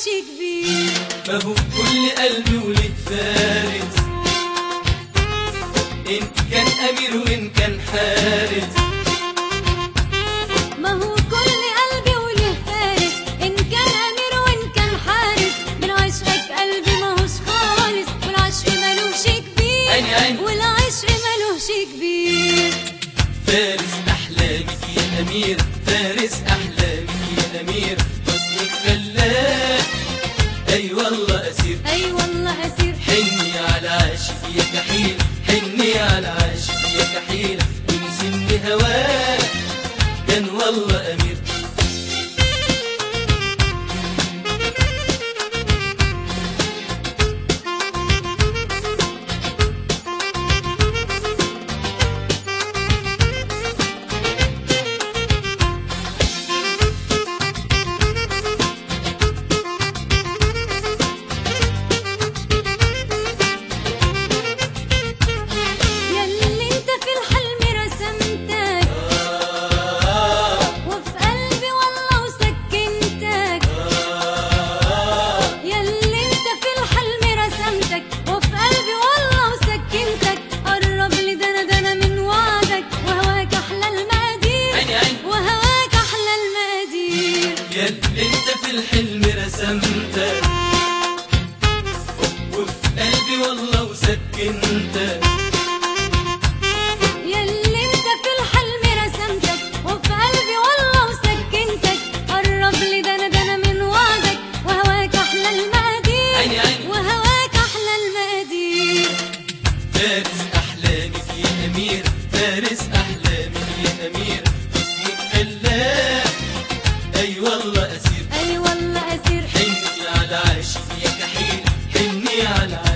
كبير ما هو كل قلبي وليه فارس إن كان أمير وإن كان حارس ما هو كل قلبي وله فارس إن كان أمير وإن كان حارس من عشقك قلبي ماهوش خالص والعشق ملوش كبير عيني عيني. والعشق ملوش كبير فارس أحلامك يا أمير فارس أحلامك يا أمير حسنك خلاك أي والله أسير أي والله أسير حني على عاشق يا كحيل حني على عاشق يا كحيل من سن هواك كان والله أمير ياللي انت في الحلم رسمتك وفي قلبي والله وسكنتك ياللي انت في الحلم رسمتك وفي قلبي والله وسكنتك قرب لي ده انا ده انا من وعدك وهواك احلى المقادير عيني عيني. وهواك احلى المقادير ياللي انت في الحلم رسمتك وفي قلبي والله وسكنتك ياللي انت في الحلم رسمتك وفي قلبي والله وسكنتك قرب لي ده انا ده انا من وعدك وهواك احلى المقادير عيني عيني. وهواك احلى المقادير فارس أحلامك يا أمير فارس أحلامك يا أمير حسنك خلاك أي والله أسير اي والله اسير حني على عاشق يا كحيل حني على